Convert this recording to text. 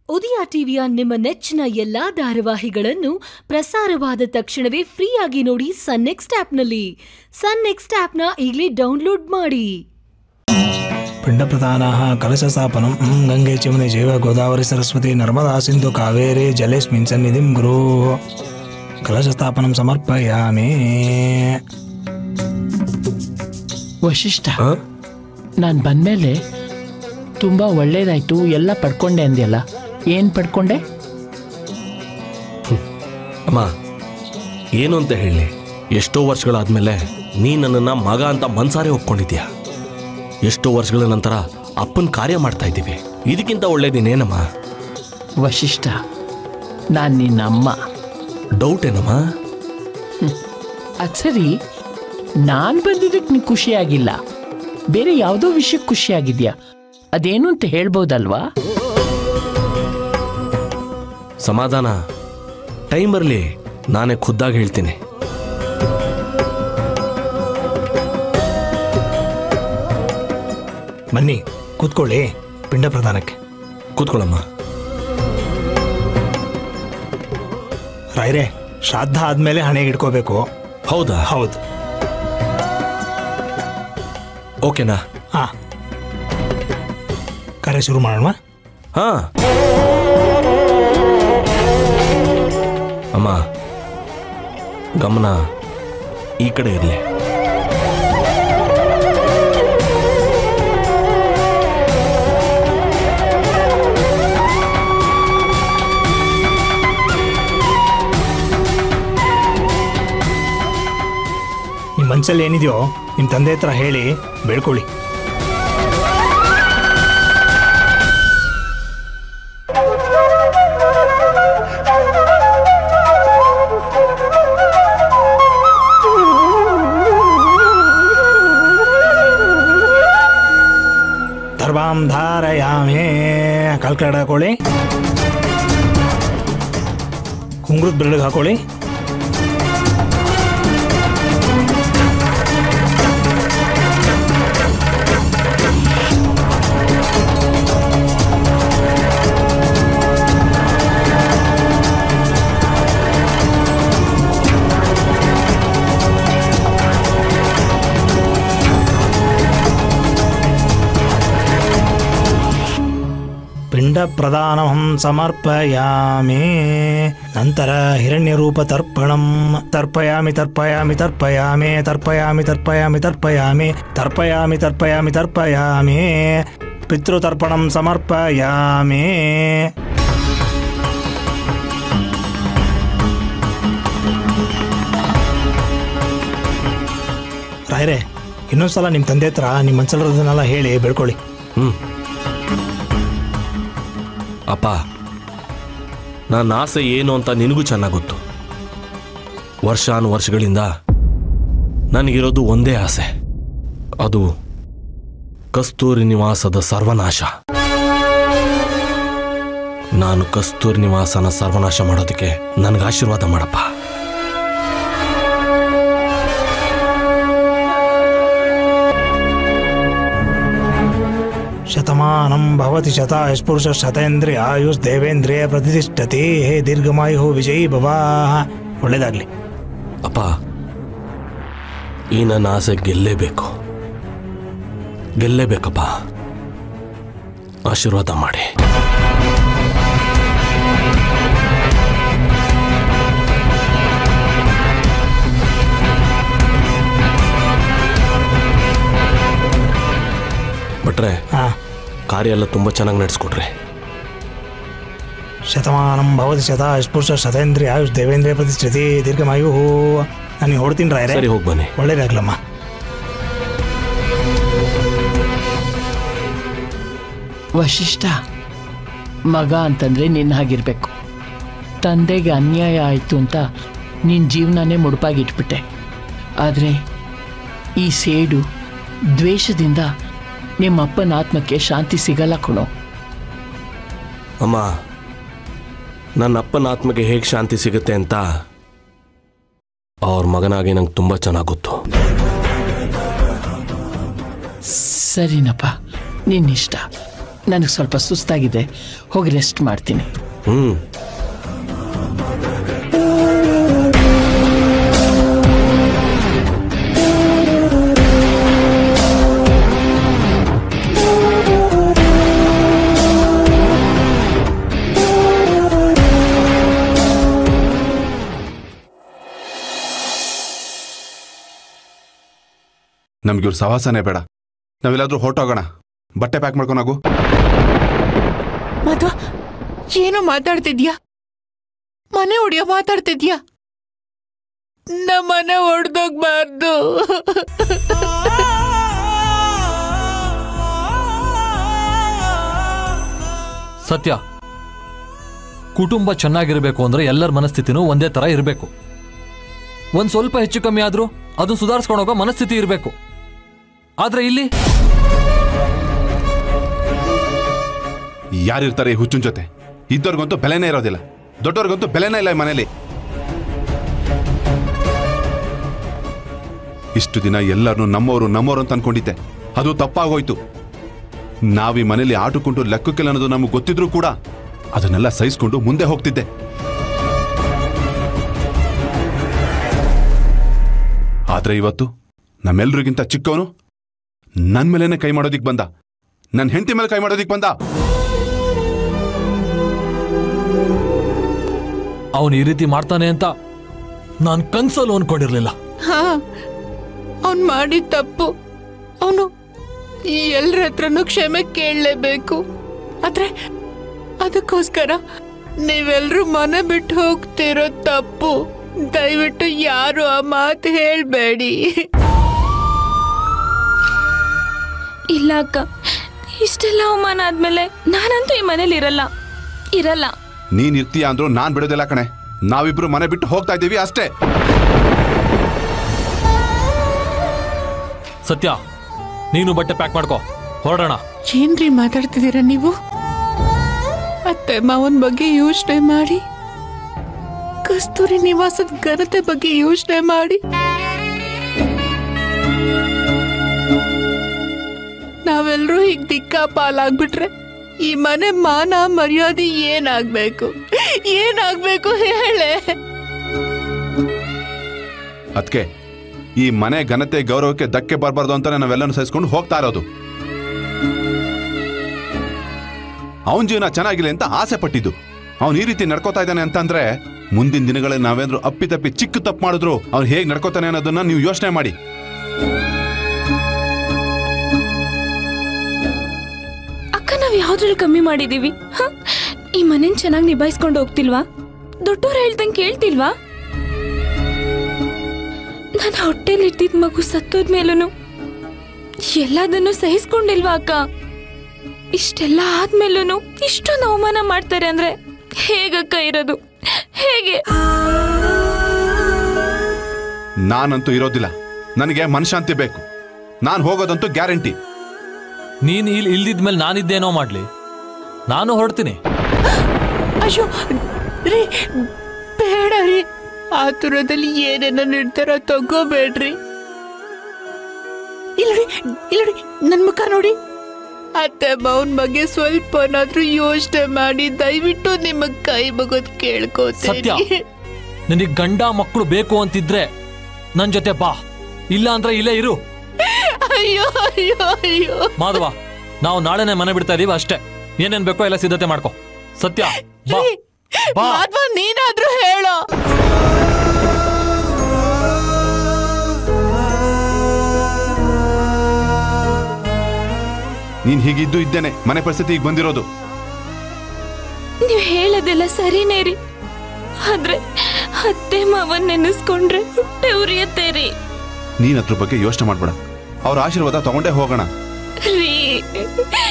ಉದಯ ಟಿವಿಯ ನಿಮ್ಮ ನೆಚ್ಚಿನ ಎಲ್ಲಾ ಧಾರಾವಾಹಿಗಳನ್ನು ಪ್ರಸಾರವಾದ ತಕ್ಷಣವೇ ಫ್ರೀಯಾಗಿ ನೋಡಿ ಸನ್ ನೆಕ್ಸ್ಟ್ ಆಪ್ನಲ್ಲಿ ಸನ್ ನೆಕ್ಸ್ಟ್ ಆಪ್ನ ಈಗಲೇ ಡೌನ್ಲೋಡ್ ಮಾಡಿ ಪಿಂಡಪ್ರಧಾನः ಕಲಶಸ್ಥಾಪನಂ ಹ್ಮ್, ಗಂಗೆ ಚಿಮನೆ ಜೈವ ಗೋದಾವರಿ ಸರಸ್ವತಿ ನರ್ಮದಾ ಸಿಂಧು ಕಾವೇರಿ ಜಲೇಸ್ಮಿನ್ ಸನ್ನಿಧಿಂ ಗುರು ಕಲಶಸ್ಥಾಪನಂ ಸಮರ್ಪಯಾಮಿ ವಶಿಷ್ಠ ನಾನು ಬಂದಮೇಲೆ ತುಂಬ ಒಳ್ಳೇದಾಯ್ತು ಎಲ್ಲ ಪಡ್ಕೊಂಡೆ ಅಂದ್ಯಲ್ಲ ಏನು ಪಡ್ಕೊಂಡೆ ಅಮ್ಮ ಏನು ಅಂತ ಹೇಳಿ ಎಷ್ಟೋ ವರ್ಷಗಳಾದ್ಮೇಲೆ ನೀ ನನ್ನನ್ನು ಮಗ ಅಂತ ಮನ್ಸಾರೆ ಒಪ್ಕೊಂಡಿದ್ಯಾ ಎಷ್ಟೋ ವರ್ಷಗಳ ನಂತರ ಅಪ್ಪನ ಕಾರ್ಯ ಮಾಡ್ತಾ ಇದ್ದೀವಿ ಇದಕ್ಕಿಂತ ಒಳ್ಳೇದಿನೇನಮ್ಮ ವಶಿಷ್ಠ ನಾನು ನಿನ್ನ ಅಮ್ಮ ಡೌಟ್ ಏನಮ್ಮ ಅದು ಸರಿ ನಾನು ಬಂದಿದ್ದಕ್ಕೆ ನೀನು ಖುಷಿಯಾಗಿಲ್ಲ ಬೇರೆ ಯಾವುದೋ ವಿಷಯಕ್ಕೆ ಖುಷಿಯಾಗಿದ್ಯಾ ಅದೇನು ಅಂತ ಹೇಳ್ಬೋದಲ್ವಾ ಸಮಾಧಾನ ಟೈಮ್ ಬರಲಿ ನಾನೇ ಖುದ್ದಾಗಿ ಹೇಳ್ತೀನಿ ಬನ್ನಿ ಕೂತ್ಕೊಳ್ಳಿ ಪಿಂಡ ಪ್ರಧಾನಕ್ಕೆ ಕೂತ್ಕೊಳ್ಳಮ್ಮ ರಾಯ್ರೆ ಶ್ರಾದ್ದ ಆದ್ಮೇಲೆ ಹಣೆಗೆ ಇಟ್ಕೋಬೇಕು ಹೌದಾ ಹೌದು ಓಕೆನಾ ಹಾ ಕಾರ್ಯ ಶುರು ಮಾಡೋಣ ಹಾ ಅಮ್ಮ ಗಮನ ಈ ಕಡೆ ಇರಲಿ ನಿಮ್ಮ ಮನ್ಸಲ್ಲಿ ಏನಿದೆಯೋ ನಿಮ್ಮ ತಂದೆ ಹತ್ರ ಹೇಳಿ ಬೇಡ್ಕೊಳ್ಳಿ ದರ್ಭಾಂ ಧಾರಯಾಮೇ ಕಲ್ಕಡ ಹಾಕೊಳ್ಳಿ ಉಂಗುರದ ಬೆರಳಿಗೆ ಹಾಕೊಳ್ಳಿ ಪಿಂಡ ಪ್ರದಾನಂ ಸಮರ್ಪಯಾಮಿ ನಂತರ ಹಿರಣ್ಯರೂಪ ತರ್ಪಣಂ ತರ್ಪಯಾಮಿ ತರ್ಪಯಾಮಿ ತರ್ಪಯಾಮಿ ತರ್ಪಯಾಮಿ ತರ್ಪಯಾಮಿ ತರ್ಪಯಾಮಿ ತರ್ಪಯಾಮಿ ತರ್ಪಯಾಮಿ ತರ್ಪಯಾಮಿ ಪಿತೃತರ್ಪಣಂ ಸಮರ್ಪಯಾಮಿ ರಾಯ್ರೆ ಇನ್ನೊಂದ್ಸಲ ನಿಮ್ಮ ತಂದೆ ಹತ್ರ ನಿಮ್ಮ ಮನ್ಸಲ್ಲಿರೋದನ್ನೆಲ್ಲ ಹೇಳಿ ಬೆಳ್ಕೊಳ್ಳಿ ಹ್ಞೂ ಅಪ್ಪ ನನ್ನ ಆಸೆ ಏನು ಅಂತ ನಿನಗೂ ಚೆನ್ನಾಗಿ ಗೊತ್ತು ವರ್ಷಾನು ವರ್ಷಗಳಿಂದ ನನಗಿರೋದು ಒಂದೇ ಆಸೆ ಅದು ಕಸ್ತೂರಿ ನಿವಾಸದ ಸರ್ವನಾಶ ನಾನು ಕಸ್ತೂರಿ ನಿವಾಸನ ಸರ್ವನಾಶ ಮಾಡೋದಕ್ಕೆ ನನಗೆ ಆಶೀರ್ವಾದ ಮಾಡಪ್ಪ ಶತಮಾನಂ ಭವತಿ ಶತ ಯಸ್ಪುರುಷ ಶತೇಂದ್ರಿಯ ಆಯುಷ್ ದೇವೇಂದ್ರಿಯ ಪ್ರತಿಷ್ಠತಿ ಹೇ ದೀರ್ಘಮಾಯು ವಿಜಯೀ ಭವ ಒಳ್ಳೇದಾಗ್ಲಿ ಅಪ್ಪ ಈ ನನ್ನ ಆಸೆ ಗೆಲ್ಲೇಬೇಕು ಗೆಲ್ಲೇಬೇಕಪ್ಪ ಆಶೀರ್ವಾದ ಮಾಡಿ ಭಟ್ರೆ ಹಾ ಕಾರ್ಯ ಎಲ್ಲ ತುಂಬ ಚೆನ್ನಾಗಿ ನಡೆಸ್ಕೊಟ್ರಿ ಶತಮಾನಂ ಭವತಿ ಶತ ಯಸ್ಪುರುಷ ಶತೇಂದ್ರಿಯ ಆಯುಷ್ ದೇವೇಂದ್ರಿಯ ಪ್ರತಿಷ್ಠತಿ ದೀರ್ಘಮಾಯು ನಾನು ಹೊಡ್ತೀನಿ ರಾಯ್ರೆ ಸರಿ ಹೋಗಿ ಬನ್ನಿ ಒಳ್ಳೇದಾಗ್ಲಮ್ಮ ವಶಿಷ್ಠ ಮಗ ಅಂತಂದ್ರೆ ನಿನ್ನ ಹಾಗಿರ್ಬೇಕು ತಂದೆಗೆ ಅನ್ಯಾಯ ಆಯಿತು ಅಂತ ನಿನ್ನ ಜೀವನನೇ ಮುಡುಪಾಗಿಟ್ಬಿಟ್ಟೆ ಆದರೆ ಈ ಸೇಡು ದ್ವೇಷದಿಂದ ನಿಮ್ಮ ಅಪ್ಪನ ಆತ್ಮಕ್ಕೆ ಶಾಂತಿ ಸಿಗಲ್ಲ ಕಣೋ ಅಮ್ಮ ನನ್ನ ಅಪ್ಪನ ಆತ್ಮಗೆ ಹೇಗೆ ಶಾಂತಿ ಸಿಗುತ್ತೆ ಅಂತ ಅವ್ರ ಮಗನಾಗಿ ನಂಗೆ ತುಂಬ ಚೆನ್ನಾಗಿ ಗೊತ್ತು ಸರಿನಪ್ಪ ನಿನ್ನಿಷ್ಟ ನನಗೆ ಸ್ವಲ್ಪ ಸುಸ್ತಾಗಿದೆ ಹೋಗಿ ರೆಸ್ಟ್ ಮಾಡ್ತೀನಿ ಹ್ಮ್ ನಮ್ಗೆ ಇವ್ರ ಸವಾಸನೆ ಬೇಡ ನಾವೆಲ್ಲಾದ್ರೂ ಹೊರಟೋಗೋಣ ಬಟ್ಟೆ ಪ್ಯಾಕ್ ಮಾಡ್ಕೊನಾಗು ಮಧ್ವ ಏನು ಮಾತಾಡ್ತಿದ್ಯಾ ಮನೆ ಹೊಡಿಯೋ ಮಾತಾಡ್ತಿದ್ಯಾ ನಮ್ಮ ಮನೆ ಹೊಡ್ದೋಗ್ಬಾರ್ದು ಸತ್ಯ ಕುಟುಂಬ ಚೆನ್ನಾಗಿರಬೇಕು ಅಂದ್ರೆ ಎಲ್ಲರ ಮನಸ್ಥಿತಿನೂ ಒಂದೇ ತರ ಇರಬೇಕು ಒಂದ್ ಸ್ವಲ್ಪ ಹೆಚ್ಚು ಕಮ್ಮಿ ಆದ್ರೂ ಅದನ್ನ ಸುಧಾರಿಸ್ಕೊಂಡು ಹೋಗೋ ಮನಸ್ಥಿತಿ ಇರಬೇಕು ಆದ್ರೆ ಇಲ್ಲಿ ಯಾರಿರ್ತಾರೆ ಈ ಹುಚ್ಚುನ್ ಜೊತೆ ಇದ್ದವ್ರಿಗಂತೂ ಬೆಲೆನೇ ಇರೋದಿಲ್ಲ ದೊಡ್ಡವ್ರಿಗಂತೂ ಬೆಲೆನೇ ಇಲ್ಲ ಈ ಮನೇಲಿ ಇಷ್ಟು ದಿನ ಎಲ್ಲರನ್ನೂ ನಮ್ಮವರು ನಮ್ಮವರು ಅಂತ ಅನ್ಕೊಂಡಿದ್ದೆ ಅದು ತಪ್ಪಾಗೋಯ್ತು ನಾವೀ ಮನೇಲಿ ಆಟುಕೊಂಡು ಲೆಕ್ಕಕ್ಕಿಲ್ಲ ಅನ್ನೋದು ನಮಗೆ ಗೊತ್ತಿದ್ರೂ ಕೂಡ ಅದನ್ನೆಲ್ಲ ಸಹಿಸ್ಕೊಂಡು ಮುಂದೆ ಹೋಗ್ತಿದ್ದೆ ಆದ್ರೆ ಇವತ್ತು ನಮ್ಮೆಲ್ರಿಗಿಂತ ಚಿಕ್ಕವನು ನನ್ ಮೇಲೇನೆ ಕೈ ಮಾಡೋದಿಕ್ ಬಂದ ನನ್ನ ಹೆಂಡತಿ ಮೇಲೆ ಕೈ ಮಾಡೋದಿಕ್ ಬಂದ ಅವನು ಈ ರೀತಿ ಮಾಡ್ತಾನೆ ಅಂತ ನಾನು ಕನ್ಸಲ್ಲೂ ಅನ್ಕೊಂಡಿರ್ಲಿಲ್ಲ ಹಾ ಅವನ್ ಮಾಡಿದ ತಪ್ಪು ಅವನು ಎಲ್ಲರ ಹತ್ರನೂ ಕ್ಷಮೆ ಕೇಳಲೇಬೇಕು ಆದ್ರೆ ಅದಕ್ಕೋಸ್ಕರ ನೀವೆಲ್ರೂ ಮನೆ ಬಿಟ್ಟು ಹೋಗ್ತಿರೋ ತಪ್ಪು ದಯವಿಟ್ಟು ಯಾರು ಆ ಮಾತು ಹೇಳ್ಬೇಡಿ ಇಲ್ಲ ಅಕ್ಕ ಇಷ್ಟೆಲ್ಲ ಅವಮಾನ ಆದ್ಮೇಲೆ ನಾನಂತೂ ಈ ಮನೇಲಿ ಇರಲ್ಲ ಇರಲ್ಲ ನೀನ್ ಇರ್ತೀಯ ಅಂದ್ರೂ ನಾನ್ ಬಿಡೋದಿಲ್ಲ ಕಣೆ ನಾವಿಬ್ರು ಮನೆ ಬಿಟ್ಟು ಹೋಗ್ತಾ ಇದ್ದೀವಿ ಅಷ್ಟೇ ಸತ್ಯ ನೀನು ಬಟ್ಟೆ ಪ್ಯಾಕ್ ಮಾಡ್ಕೋ ಹೊರಡೋಣ ಏನ್ರಿ ಮಾತಾಡ್ತಿದ್ದೀರಾ ನೀವು ಅತ್ತೆ ಮಾವನ್ ಬಗ್ಗೆ ಯೋಚನೆ ಮಾಡಿ ಕಸ್ತೂರಿ ನಿವಾಸದ ಘನತೆ ಬಗ್ಗೆ ಯೋಚನೆ ಮಾಡಿ ನಾವೆಲ್ಲರೂ ಹೀಗ್ ದಿಕ್ಕಾಪಾಲಾಗ್ಬಿಟ್ರೆ ಈ ಮನೆ ಮಾನ ಮರ್ಯಾದೆ ಏನಾಗ್ಬೇಕು ಏನಾಗ್ಬೇಕು ಹೇಳೆ ಅದಕ್ಕೆ ಈ ಮನೆ ಘನತೆ ಗೌರವಕ್ಕೆ ಧಕ್ಕೆ ಬರಬಾರ್ದು ಅಂತಾನೆ ನಾವೆಲ್ಲನೂ ಸಹಿಸ್ಕೊಂಡು ಹೋಗ್ತಾ ಇರೋದು ಅವನ ಜೀವನ ಚೆನ್ನಾಗಿಲ್ಲ ಅಂತ ಆಸೆ ಪಟ್ಟಿದ್ದು ಅವನು ಈ ರೀತಿ ನಡ್ಕೋತಾ ಇದ್ದಾನೆ ಅಂತಂದ್ರೆ ಮುಂದಿನ ದಿನಗಳಲ್ಲಿ ನಾವೇಂದ್ರೂ ಅಪ್ಪಿತಪ್ಪಿ ಚಿಕ್ಕ ತಪ್ಪು ಮಾಡಿದ್ರು ಅವ್ನು ಹೇಗೆ ನಡ್ಕೋತಾನೆ ಅನ್ನೋದನ್ನ ನೀವು ಯೋಚನೆ ಮಾಡಿ ಅಕ್ಕ ನಾವ್ ಯಾವ್ದ್ರಲ್ಲಿ ಕಮ್ಮಿ ಮಾಡಿದೀವಿ ಹ? ಈ ಮನೇನ್ ಚೆನ್ನಾಗಿ ನಿಭಾಯಿಸ್ಕೊಂಡು ಹೋಗ್ತಿಲ್ವಾ ದೊಡ್ಡವ್ರು ಹೇಳ್ದಂಗೆ ಕೇಳ್ತಿಲ್ವಾ ನನ್ನ ಹೊಟ್ಟೆಲಿ ಇದ್ದಿದ್ ಮಗು ಸತ್ತೋದ್ಮೇಲೂ ಎಲ್ಲದನ್ನು ಸಹಿಸ್ಕೊಂಡಿಲ್ವಾ ಅಕ್ಕ ಇಷ್ಟೆಲ್ಲ ಆದ್ಮೇಲೂ ಇಷ್ಟೊಂದು ಅವಮಾನ ಮಾಡ್ತಾರೆ ಅಂದ್ರೆ ಹೇಗಕ್ಕ ಇರೋದು ಹೇಗೆ ನಾನಂತೂ ಇರೋದಿಲ್ಲ ನನಗೆ ಮನಶಾಂತಿ ಬೇಕು ನಾನು ಹೋಗೋದಂತೂ ಗ್ಯಾರಂಟಿ ನೀನು ಇಲ್ಲಿ ಇಲ್ದಿದ್ಮೇಲೆ ನಾನಿದ್ದೇನೋ ಮಾಡ್ಲಿ ನಾನು ಹೊರಡ್ತೀನಿ ಅಯ್ಯೋ ರೀ ಬೇಡ ರೀ ಆತುರದಲ್ಲಿ ಏನೇನೋ ನಿರ್ಧಾರ ತಗೋಬೇಡ್ರಿ ಇಲ್ಲರಿ ಇಲ್ಲರಿ ನನ್ ಮುಖ ನೋಡಿ ಅತ್ತೆ ಮಾವನ್ ಬಗ್ಗೆ ಸ್ವಲ್ಪನಾದ್ರೂ ಯೋಚನೆ ಮಾಡಿ ದಯವಿಟ್ಟು ನಿಮ್ಮ ಕೈ ಮುಗಿದ್ ಸತ್ಯ ಕೇಳ್ಕೋತೀನಿ ನಿನಗೆ ಗಂಡ ಮಕ್ಕಳು ಬೇಕು ಅಂತಿದ್ರೆ ನನ್ ಜೊತೆ ಬಾ ಇಲ್ಲ ಅಂದ್ರೆ ಇಲ್ಲೇ ಇರು ಅಯ್ಯೋ ಅಯ್ಯೋ ಅಯ್ಯೋ ಮಾಧವ ನಾವು ನಾಳೆನೆ ಮನೆ ಬಿಡ್ತಾ ಇದೀವಿ ಅಷ್ಟೇ ಏನೇನ್ ಬೇಕೋ ಎಲ್ಲ ಸಿದ್ಧತೆ ಮಾಡ್ಕೋ ಸತ್ಯ ಬಾ ರೀ, ಬಾ ಮಾಧ್ವ ನೀನಾದ್ರೂ ಹೇಳೋ ನೀನ್ ಹೀಗಿದ್ದು ಇದ್ದೇನೆ ಮನೆ ಪರಿಸ್ಥಿತಿ ಈಗ ಬಂದಿರೋದು ನೀವ್ ಹೇಳೋದೆಲ್ಲ ಸರಿನೇ ರೀ ಆದ್ರೆ ಅತ್ತೆ ಮಾವನ್ ನೆನೆಸ್ಕೊಂಡ್ರೆ ಹೊಟ್ಟೆ ಉರಿಯತ್ತೆ ರೀ ನೀನ್ ಅದ್ರ ಬಗ್ಗೆ ಯೋಚನೆ ಮಾಡ್ಬೇಡ ಅವ್ರ ಆಶೀರ್ವಾದ ತಗೊಂಡೇ ಹೋಗೋಣ ರೀ